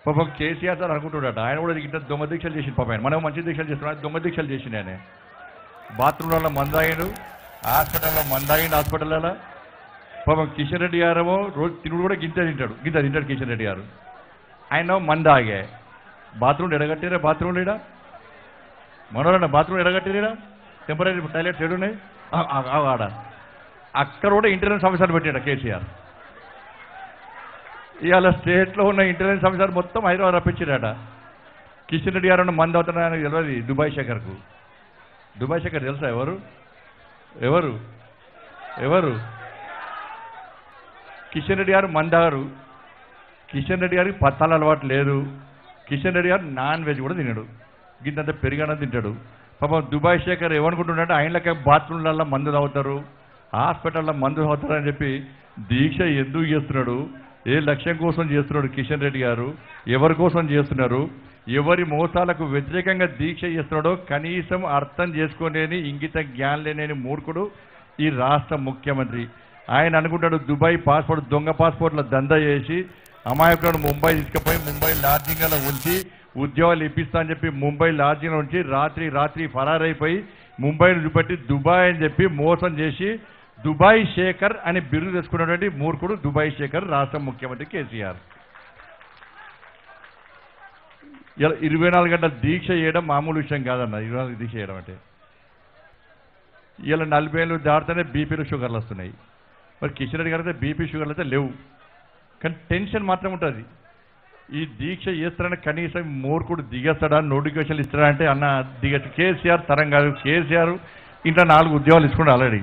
పాపం కేసీఆర్ సార్ అనుకుంటున్నాడు ఆయన కూడా ఇంత దొంగ దీక్షలు చేసింది పాపం ఆయన మనం మంచి దీక్షలు చేస్తున్నాడు దొంగ దీక్షలు చేసిండు ఆయన బాత్రూంలలో మందాయిండు హాస్పిటల్లో మందాయిండు హాస్పిటల్లో పాపం కిషన్ రెడ్డి గారేమో రోజు తినుడు కూడా గింత తింటాడు గింత తింటాడు కిషన్ రెడ్డి గారు ఆయన మందాగే బాత్రూమ్ ఎడగట్టిరా బాత్రూమ్ లేడా మనోరన్న బాత్రూమ్ ఎడగట్టిరా టెంపరీ టాయిలెట్స్ ఏడున్నాయి ఆ, ఆ, ఆ, ఆడ అక్కడ కూడా ఇంటర్నెట్ సమస్యలు పెట్టాడు కేసీఆర్ ఇవాళ స్టేట్లో ఉన్న ఇంటర్నెట్ సమస్యలు మొత్తం హైదరాబాద్ రప్పించారట కిషన్ రెడ్డి గారు మంది అవుతున్నారని తెలియదు దుబాయ్ శేఖర్కు దుబాయ్ శేఖర్ తెలుసా ఎవరు ఎవరు ఎవరు కిషన్ రెడ్డి గారు మందారు కిషన్ రెడ్డి గారికి పత్తాల అలవాటు లేదు కిషన్ రెడ్డి గారు నాన్ వెజ్ కూడా తినడు గింతంత పెరిగాన తింటాడు పాపం దుబాయ్ శేఖర్ ఏమనుకుంటున్నాడు ఆయనకే బాత్రూమ్లలో మందు తాగుతారు హాస్పిటల్లో మందు తాగుతారు అని చెప్పి దీక్ష ఎందుకు చేస్తున్నాడు ఏ లక్ష్యం కోసం చేస్తున్నాడు కిషన్ రెడ్డి గారు ఎవరి కోసం చేస్తున్నారు ఎవరి మోసాలకు వ్యతిరేకంగా దీక్ష చేస్తున్నాడో కనీసం అర్థం చేసుకోలేని ఇంగిత జ్ఞానం లేని మూర్ఖుడు ఈ రాష్ట్ర ముఖ్యమంత్రి ఆయన అనుకుంటాడు దుబాయ్ పాస్పోర్ట్ దొంగ పాస్పోర్ట్ల దందా చేసి అమాయకులను ముంబై తీసుకుపోయి ముంబై లాడ్జింగ్లో ఉంచి ఉద్యోగాలు ఇప్పిస్తా అని చెప్పి ముంబై లాడ్జింగ్లో ఉంచి రాత్రి రాత్రి ఫరారైపోయి ముంబైని చూపెట్టి దుబాయ్ అని చెప్పి మోసం చేసి దుబాయ్ శేఖర్ అని బిరుదు తెచ్చుకున్నటువంటి మూర్ఖుడు దుబాయ్ శేఖర్ రాష్ట్ర ముఖ్యమంత్రి కేసీఆర్ ఇలా ఇరవై నాలుగు గంటల దీక్ష చేయడం మామూలు విషయం కాదన్న ఇరవై నాలుగు దీక్ష చేయడం అంటే ఇలా నలభై ఏళ్ళు దాటితేనే బీపీలు షుగర్లు వస్తున్నాయి మరి కిషన్ రెడ్డి గారు అయితే బీపీ షుగర్లు అయితే లేవు కానీ టెన్షన్ మాత్రం ఉంటుంది ఈ దీక్ష చేస్తారని కనీసం మూర్ఖుడు దిగేస్తాడా నోటిఫికేషన్లు ఇస్తాడా అంటే అన్న దిగచ్చు కేసీఆర్ తరం కాదు కేసీఆర్ ఇంట్లో నాలుగు ఉద్యోగాలు ఇచ్చుకున్నాడు ఆల్రెడీ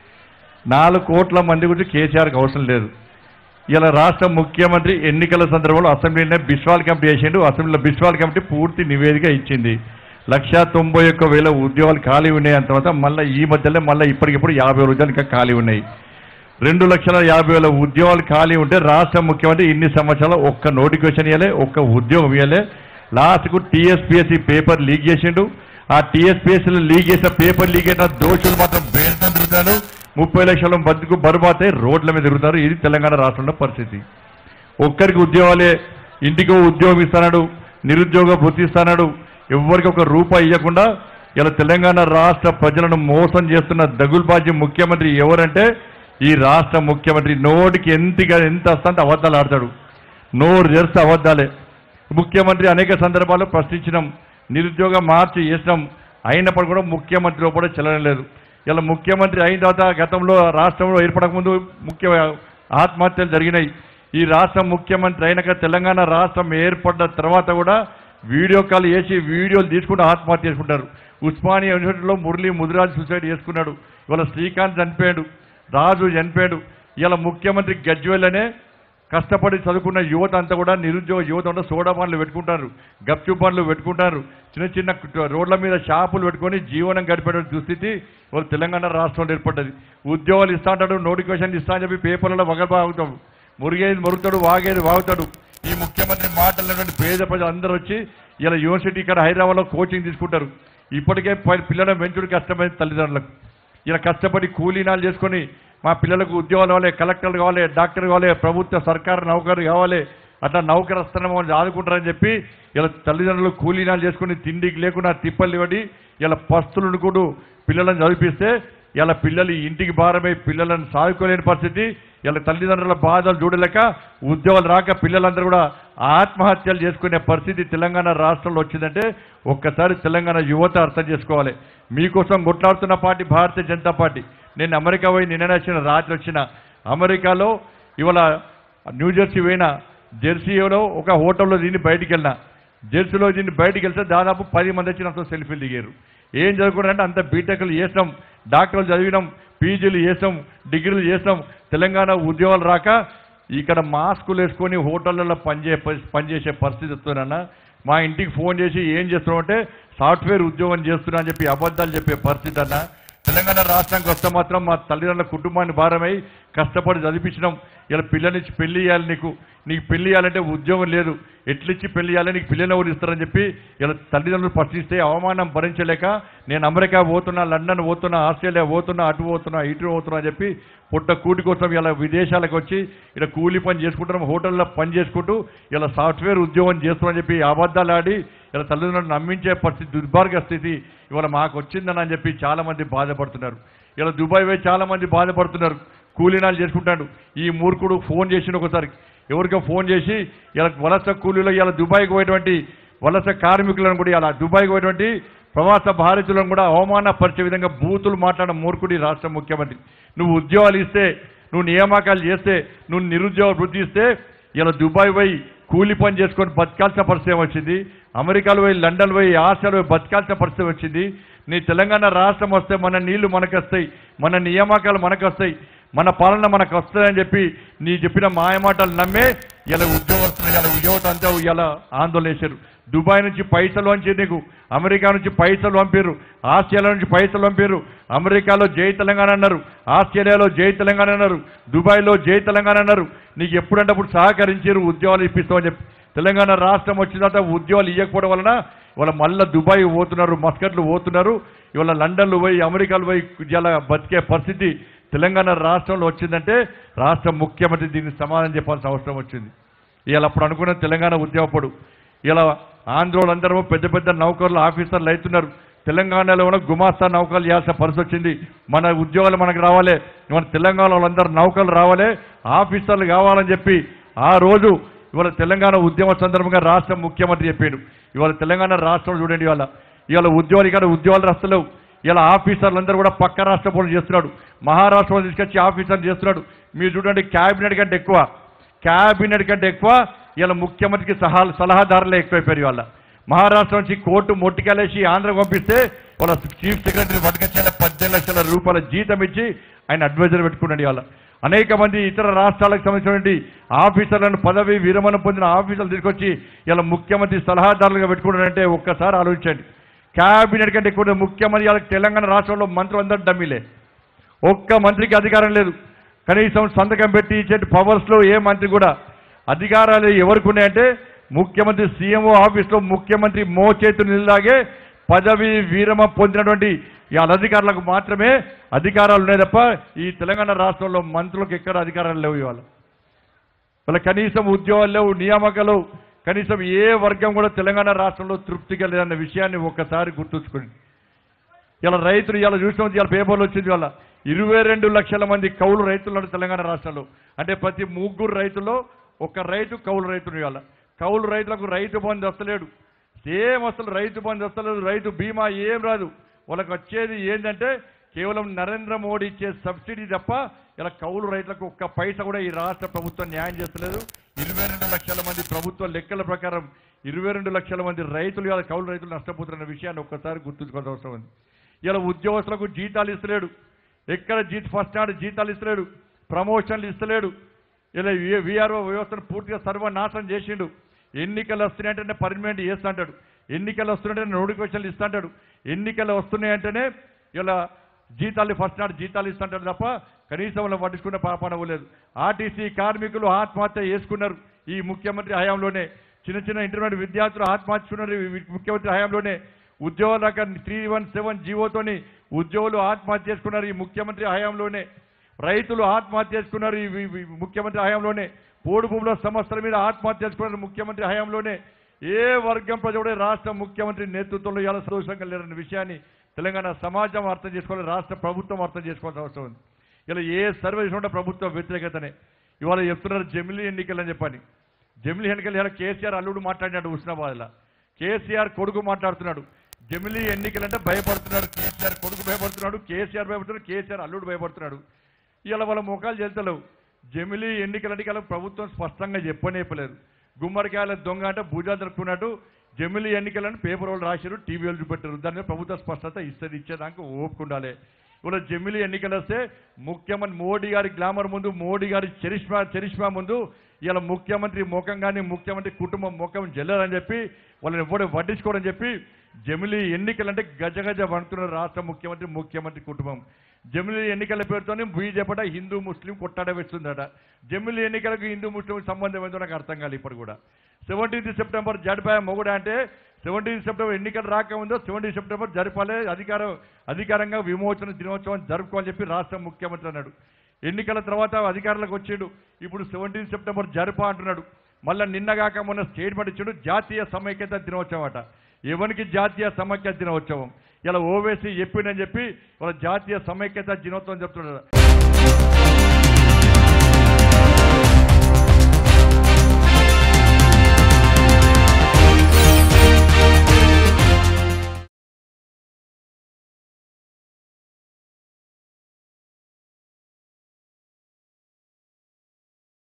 నాలుగు కోట్ల మంది గురించి కేసీఆర్కి అవసరం లేదు ఇలా రాష్ట్ర ముఖ్యమంత్రి ఎన్నికల సందర్భంలో అసెంబ్లీనే బిస్వాల్ కమిటీ చేసిండు అసెంబ్లీలో బిస్వాల్ కమిటీ పూర్తి నివేదిక ఇచ్చింది లక్ష తొంభై ఒక్క వేల ఉద్యోగాలు ఖాళీ ఉన్నాయి అంత తర్వాత మళ్ళీ ఈ మధ్యలో మళ్ళీ ఇప్పటికిప్పుడు యాభై ఉద్యోగాలు ఇంకా ఖాళీ ఉన్నాయి రెండు లక్షల యాభై వేల ఉద్యోగాలు ఖాళీ ఉంటే రాష్ట్ర ముఖ్యమంత్రి ఇన్ని సంవత్సరాలు ఒక్క నోటిఫికేషన్ ఇవ్వలే ఒక్క ఉద్యోగం ఇవ్వలే లాస్ట్కు టీఎస్పీఎస్సీ పేపర్ లీక్ చేసిండు ఆ టీఎస్పీఎస్సీలో లీక్ చేసిన పేపర్ లీక్ అయిన దోషులు మాత్రం బెయిల్తో తిరుగుతారు ముప్పై లక్షల బతుకు బరుబాతే రోడ్ల మీద తిరుగుతారు ఇది తెలంగాణ రాష్ట్రంలో పరిస్థితి ఒక్కరికి ఉద్యోగాలే ఇంటికో ఉద్యోగం ఇస్తాడు నిరుద్యోగ భృతి ఇస్తాడు ఎవరికి ఒక రూపాయి ఇవ్వకుండా ఇలా తెలంగాణ రాష్ట్ర ప్రజలను మోసం చేస్తున్న దగుల్బాజీ ముఖ్యమంత్రి ఎవరంటే ఈ రాష్ట్ర ముఖ్యమంత్రి నోటికి ఎంతగా ఎంత వస్తుంటే అబద్ధాలు ఆడతాడు నోరు తెరిస్తే అబద్ధాలే ముఖ్యమంత్రి అనేక సందర్భాల్లో ప్రశ్నించినాం నిరుద్యోగం మార్చి చేసినాం అయినప్పుడు కూడా ముఖ్యమంత్రి కూడా చెల్లడం లేదు ఇలా ముఖ్యమంత్రి అయిన తర్వాత గతంలో రాష్ట్రంలో ఏర్పడకముందు ముఖ్య ఆత్మహత్యలు జరిగినాయి ఈ రాష్ట్ర ముఖ్యమంత్రి అయినాక తెలంగాణ రాష్ట్రం ఏర్పడ్డ తర్వాత కూడా వీడియో కాల్ చేసి వీడియోలు తీసుకుంటూ ఆత్మహత్య చేసుకుంటారు ఉస్మానియా యూనివర్సిటీలో మురళీ ముదిరాజ్ సూసైడ్ చేసుకున్నాడు ఇవాళ శ్రీకాంత్ చనిపోయాడు రాజు చనిపోయాడు ఇలా ముఖ్యమంత్రి గజ్వేలనే కష్టపడి చదువుకున్న యువత అంతా కూడా నిరుద్యోగ యువత అంతా సోడా పనులు పెట్టుకుంటారు గప్చు పనులు పెట్టుకుంటారు చిన్న చిన్న రోడ్ల మీద షాపులు పెట్టుకొని జీవనం గడిపే దుస్థితి వాళ్ళు తెలంగాణ రాష్ట్రంలో ఏర్పడ్డది ఉద్యోగాలు ఇస్తా అంటాడు నోటిఫికేషన్ ఇస్తా అని చెప్పి పేపర్లలో వగబాగుతాడు మురిగేది మురుగుతాడు వాగేది వాగుతాడు ఈ ముఖ్యమంత్రి మాటలైనటువంటి పేద ప్రజలు అందరూ వచ్చి ఇలా యూనివర్సిటీ ఇక్కడ హైదరాబాద్లో కోచింగ్ తీసుకుంటారు ఇప్పటికే ప- పిల్లల పెంచుడు కష్టమైంది తల్లిదండ్రులకు ఇలా కష్టపడి కూలీనాలు చేసుకొని మా పిల్లలకు ఉద్యోగాలు కావాలి కలెక్టర్లు కావాలి డాక్టర్ కావాలి ప్రభుత్వ సర్కారు నౌకరు కావాలి అట్లా నౌకరు వస్తున్నామో ఆదుకుంటారని చెప్పి ఇలా తల్లిదండ్రులు కూలీనాలు చేసుకుని తిండికి లేకుండా తిప్పలు ఇవ్వడి ఇలా పస్తులు కూడా పిల్లలను చదివిపిస్తే ఇలా పిల్లలు ఇంటికి భారమై పిల్లలను సాదుకోలేని పరిస్థితి ఇలా తల్లిదండ్రుల బాధలు చూడలేక ఉద్యోగాలు రాక పిల్లలందరూ కూడా ఆత్మహత్యలు చేసుకునే పరిస్థితి తెలంగాణ రాష్ట్రంలో వచ్చిందంటే ఒక్కసారి తెలంగాణ యువత అర్థం చేసుకోవాలి మీకోసం కొట్లాడుతున్న పార్టీ భారతీయ జనతా పార్టీ నేను అమెరికా పోయి నిన్న వచ్చిన రాత్రి వచ్చిన అమెరికాలో ఇవాళ న్యూజెర్సీ పోయిన జెర్సీలో ఒక హోటల్లో దీన్ని బయటికి వెళ్ళిన జెర్సీలో దీన్ని బయటికి వెళ్తే దాదాపు పది మంది వచ్చి నాతో సెల్ఫీలు దిగారు ఏం చదువుకున్నారంటే అంత బీటెక్లు చేసినాం డాక్టర్లు చదివినాం పీజీలు చేసాం డిగ్రీలు చేసాం తెలంగాణ ఉద్యోగాలు రాక ఇక్కడ మాస్కులు వేసుకొని హోటళ్ళలో పనిచే పనిచేసే పరిస్థితి వస్తుందన్న మా ఇంటికి ఫోన్ చేసి ఏం చేస్తున్నావు అంటే సాఫ్ట్వేర్ ఉద్యోగం చేస్తున్నా అని చెప్పి అబద్ధాలు చెప్పే పరిస్థితి అన్న తెలంగాణ రాష్ట్రానికి వస్తే మాత్రం మా తల్లిదండ్రుల కుటుంబాన్ని భారమై కష్టపడి చదివించినాం ఇలా పిల్లనిచ్చి పెళ్లి చేయాలి నీకు నీకు పెళ్లి చేయాలంటే ఉద్యోగం లేదు ఎట్లిచ్చి పెళ్లి చేయాలి నీకు పిల్లలు ఎవరు ఇస్తారని చెప్పి ఇలా తల్లిదండ్రులు ప్రశ్నిస్తే అవమానం భరించలేక నేను అమెరికా పోతున్నా లండన్ పోతున్నా ఆస్ట్రేలియా పోతున్నా అటు పోతున్నా ఇటు పోతున్నా అని చెప్పి పుట్ట కూటి కోసం ఇలా విదేశాలకు వచ్చి ఇలా కూలి పని చేసుకుంటున్నాం హోటల్లో పని చేసుకుంటూ ఇలా సాఫ్ట్వేర్ ఉద్యోగం చేస్తున్నామని చెప్పి అబద్ధాలు ఆడి ఇలా తల్లిదండ్రులను నమ్మించే పరిస్థితి దుర్భాగ్య స్థితి ఇవాళ మాకు వచ్చిందని అని చెప్పి చాలా మంది బాధపడుతున్నారు ఇలా దుబాయ్ పోయి చాలా మంది బాధపడుతున్నారు కూలీనాలు చేసుకుంటాడు ఈ మూర్ఖుడు ఫోన్ చేసిన ఒకసారి ఎవరికో ఫోన్ చేసి ఇలా వలస కూలీలో ఇలా దుబాయ్కి పోయేటువంటి వలస కార్మికులను కూడా ఇలా దుబాయ్కి పోయేటువంటి ప్రవాస భారతీయులను కూడా అవమానపరిచే విధంగా బూతులు మాట్లాడిన మూర్ఖుడి రాష్ట్ర ముఖ్యమంత్రి నువ్వు ఉద్యోగాలు ఇస్తే నువ్వు నియామకాలు చేస్తే నువ్వు నిరుద్యోగ వృద్ధి ఇస్తే ఇలా దుబాయ్ పోయి కూలి పని చేసుకొని బతకాల్సిన పరిస్థితి వచ్చింది అమెరికాలో పోయి లండన్ పోయి ఆసియాలో పోయి బతకాల్సిన పరిస్థితి వచ్చింది నీ తెలంగాణ రాష్ట్రం వస్తే మన నీళ్లు మనకు వస్తాయి మన నియామకాలు మనకు వస్తాయి మన పాలన మనకు వస్తాయని చెప్పి నీ చెప్పిన మాయమాటలు నమ్మే ఇలా ఉద్యోగస్తులు ఇలా యువత అంతా ఇలా ఆందోళన చేశారు దుబాయ్ నుంచి పైసలు వంచి నీకు అమెరికా నుంచి పైసలు పంపారు ఆస్ట్రేలియా నుంచి పైసలు పంపారు అమెరికాలో జై తెలంగాణ అన్నారు ఆస్ట్రేలియాలో జై తెలంగాణ అన్నారు దుబాయ్లో జై తెలంగాణ అన్నారు నీకు ఎప్పుడంటే అప్పుడు సహకరించారు ఉద్యోగాలు ఇప్పిస్తామని చెప్పి తెలంగాణ రాష్ట్రం వచ్చిన తర్వాత ఉద్యోగాలు ఇవ్వకపోవడం వలన ఇవాళ మళ్ళీ దుబాయ్ పోతున్నారు మస్కట్లు పోతున్నారు ఇవాళ లండన్లు పోయి అమెరికాలు పోయి ఇలా బతికే పరిస్థితి తెలంగాణ రాష్ట్రంలో వచ్చిందంటే రాష్ట్ర ముఖ్యమంత్రి దీనికి సమాధానం చెప్పాల్సిన అవసరం వచ్చింది ఇవాళ అప్పుడు అనుకున్న తెలంగాణ ఉద్యోగపడు ఇలా ఆంధ్రోళ్ళందరూ పెద్ద పెద్ద నౌకర్లు ఆఫీసర్లు అవుతున్నారు తెలంగాణలో ఉన్న గుమాస్తా నౌకర్లు చేయాల్సిన పరిస్థితి వచ్చింది మన ఉద్యోగాలు మనకు రావాలి మన తెలంగాణ వాళ్ళందరూ నౌకర్లు రావాలి ఆఫీసర్లు కావాలని చెప్పి ఆ రోజు ఇవాళ తెలంగాణ ఉద్యమ సందర్భంగా రాష్ట్ర ముఖ్యమంత్రి చెప్పాడు ఇవాళ తెలంగాణ రాష్ట్రం చూడండి ఇవాళ ఇవాళ ఉద్యోగాలు ఇక్కడ ఉద్యోగాలు రాస్తలేవు ఇలా ఆఫీసర్లందరూ కూడా పక్క రాష్ట్ర పనులు చేస్తున్నాడు మహారాష్ట్రలో తీసుకొచ్చి ఆఫీసర్లు చేస్తున్నాడు మీరు చూడండి క్యాబినెట్ కంటే ఎక్కువ క్యాబినెట్ కంటే ఎక్కువ ఇలా ముఖ్యమంత్రికి సహా సలహాదారులే ఎక్కువైపోయారు ఇవాళ మహారాష్ట్ర నుంచి కోర్టు మొట్టికెళ్ళేసి ఆంధ్ర పంపిస్తే వాళ్ళ చీఫ్ సెక్రటరీ పట్టుకొచ్చేలా పద్దెనిమిది లక్షల రూపాయల జీతం ఇచ్చి ఆయన అడ్వైజర్ పెట్టుకున్నాడు ఇవాళ అనేక మంది ఇతర రాష్ట్రాలకు సంబంధించినటువంటి ఆఫీసర్లను పదవి విరమణ పొందిన ఆఫీసర్లు తీసుకొచ్చి ఇలా ముఖ్యమంత్రి సలహాదారులుగా పెట్టుకున్నాడంటే ఒక్కసారి ఆలోచించండి క్యాబినెట్ కంటే ఎక్కువ ముఖ్యమంత్రి వాళ్ళకి తెలంగాణ రాష్ట్రంలో మంత్రులు అందరూ డమ్మీలే ఒక్క మంత్రికి అధికారం లేదు కనీసం సంతకం పెట్టి ఇచ్చే పవర్స్లో ఏ మంత్రి కూడా అధికారాలు ఎవరికి ఉన్నాయంటే ముఖ్యమంత్రి సీఎంఓ ఆఫీస్లో ముఖ్యమంత్రి మోచేతు నిల్లాగే పదవి వీరమ పొందినటువంటి ఈ అధికారులకు మాత్రమే అధికారాలు ఉన్నాయి తప్ప ఈ తెలంగాణ రాష్ట్రంలో మంత్రులకు ఎక్కడ అధికారాలు లేవు ఇవాళ వాళ్ళ కనీసం ఉద్యోగాలు లేవు నియామకాలు కనీసం ఏ వర్గం కూడా తెలంగాణ రాష్ట్రంలో తృప్తిగా లేదన్న విషయాన్ని ఒక్కసారి గుర్తుంచుకోండి ఇలా రైతులు ఇలా చూసిన ఇలా పేపర్లు వచ్చింది వాళ్ళ ఇరవై రెండు లక్షల మంది కౌలు రైతులు ఉన్నారు తెలంగాణ రాష్ట్రంలో అంటే ప్రతి ముగ్గురు రైతుల్లో ఒక రైతు కౌలు రైతులు ఇవాళ కౌలు రైతులకు రైతు బంధు వస్తలేడు సేమ్ అసలు రైతు బంధు వస్తలేదు రైతు బీమా ఏం రాదు వాళ్ళకి వచ్చేది ఏంటంటే కేవలం నరేంద్ర మోడీ ఇచ్చే సబ్సిడీ తప్ప ఇలా కౌలు రైతులకు ఒక్క పైసా కూడా ఈ రాష్ట్ర ప్రభుత్వం న్యాయం చేస్తలేదు ఇరవై రెండు లక్షల మంది ప్రభుత్వ లెక్కల ప్రకారం ఇరవై రెండు లక్షల మంది రైతులు ఇలా కౌలు రైతులు నష్టపోతున్న విషయాన్ని ఒక్కసారి గుర్తుంచుకోవాల్సిన అవసరం ఉంది ఇలా ఉద్యోగస్తులకు జీతాలు ఇస్తలేడు ఎక్కడ జీత ఫస్ట్ నాడు జీతాలు ఇస్తలేడు ప్రమోషన్లు ఇస్తలేడు ఇలా విఆర్ఓ వ్యవస్థను పూర్తిగా సర్వనాశనం చేసిండు ఎన్నికలు వస్తున్నాయంటేనే పర్మనెంట్ చేస్తుంటాడు ఎన్నికలు వస్తున్నాయంటే నోటిఫికేషన్లు ఇస్తుంటాడు ఎన్నికలు వస్తున్నాయంటేనే ఇలా జీతాలు ఫస్ట్ నాడు జీతాలు ఇస్తుంటాడు తప్ప కనీసం వాళ్ళు పట్టించుకున్న పాపన లేదు ఆర్టీసీ కార్మికులు ఆత్మహత్య చేసుకున్నారు ఈ ముఖ్యమంత్రి హయాంలోనే చిన్న చిన్న ఇంటర్మీడియట్ విద్యార్థులు ఆత్మహత్య చేసుకున్నారు ఈ ముఖ్యమంత్రి హయాంలోనే ఉద్యోగుల త్రీ వన్ సెవెన్ జీవోతోని ఉద్యోగులు ఆత్మహత్య చేసుకున్నారు ఈ ముఖ్యమంత్రి హయాంలోనే రైతులు ఆత్మహత్య చేసుకున్నారు ఈ ఈ- ఈ ముఖ్యమంత్రి హయాంలోనే పోడు భూముల సమస్యల మీద ఆత్మహత్య చేసుకున్నారు ముఖ్యమంత్రి హయాంలోనే ఏ వర్గం ప్రజలు కూడా రాష్ట్ర ముఖ్యమంత్రి నేతృత్వంలో ఇలా సంతోషంగా లేరన్న విషయాన్ని తెలంగాణ సమాజం అర్థం చేసుకోవాలి రాష్ట్ర ప్రభుత్వం అర్థం చేసుకోవాల్సిన అవసరం ఉంది ఇలా ఏ సర్వే చూడ ప్రభుత్వ వ్యతిరేకతనే ఇవాళ చెప్తున్నారు జమిలీ ఎన్నికలు అని చెప్పని జమిలీ ఎన్నికలు ఇలా కేసీఆర్ అల్లుడు మాట్లాడినాడు హుస్నాబాద్లో కేసీఆర్ కొడుకు మాట్లాడుతున్నాడు జమిలీ ఎన్నికలంటే భయపడుతున్నాడు కేసీఆర్ కొడుకు భయపడుతున్నాడు కేసీఆర్ భయపడుతున్నాడు కేసీఆర్ అల్లుడు భయపడుతున్నాడు ఇలా వాళ్ళ ముఖాలు చెల్తలేవు జమిలీ ఎన్నికలంటే ఇలా ప్రభుత్వం స్పష్టంగా చెప్పనేపలేదు గుమ్మడికాయల దొంగ అంటే భూజాలు జరుపుకున్నట్టు జమిలీ ఎన్నికలను పేపర్ వాళ్ళు రాశారు టీవీ వాళ్ళు చూపెట్టారు దాని మీద ప్రభుత్వ స్పష్టత ఇస్తుంది ఇచ్చేదాకా ఓపుకుండాలి ఇప్పుడు జమిలీ ఎన్నికలు వస్తే ముఖ్యమంత్రి మోడీ గారి గ్లామర్ ముందు మోడీ గారి చరిష్మా చరిష్మా ముందు ఇలా ముఖ్యమంత్రి ముఖం కానీ ముఖ్యమంత్రి కుటుంబం ముఖం జల్లరని చెప్పి వాళ్ళని ఎవ్వడు వడ్డించుకోవడం చెప్పి జమిలీ ఎన్నికలంటే గజగజ వణుకున్న రాష్ట్ర ముఖ్యమంత్రి ముఖ్యమంత్రి కుటుంబం జమిలీ ఎన్నికల పేరుతోనే బీజేపీ అట హిందూ ముస్లిం కొట్టాడ వేస్తుందట జమిలీ ఎన్నికలకు హిందూ ముస్లిం సంబంధం ఏందో నాకు అర్థం కాలేదు ఇప్పుడు కూడా సెవెంటీన్త్ సెప్టెంబర్ జడిపాయ మొగుడ అంటే సెవెంటీన్త్ సెప్టెంబర్ ఎన్నికలు రాకముందో సెవెంటీన్త్ సెప్టెంబర్ జరపాలి అధికారం అధికారంగా విమోచన దినోత్సవం జరుపుకోవాలని చెప్పి రాష్ట్ర ముఖ్యమంత్రి అన్నాడు ఎన్నికల తర్వాత అధికారులకు వచ్చాడు ఇప్పుడు సెవెంటీన్త్ సెప్టెంబర్ జరుపా అంటున్నాడు మళ్ళీ నిన్నగాక మొన్న స్టేట్మెంట్ ఇచ్చాడు జాతీయ సమైక్యత దినోత్సవం అట ఎవరికి జాతీయ సమైక్యత దినోత్సవం ఇలా ఓవేసీ చెప్పిండని చెప్పి వాళ్ళ జాతీయ సమైక్యత దినోత్సవం చెప్తున్నాడు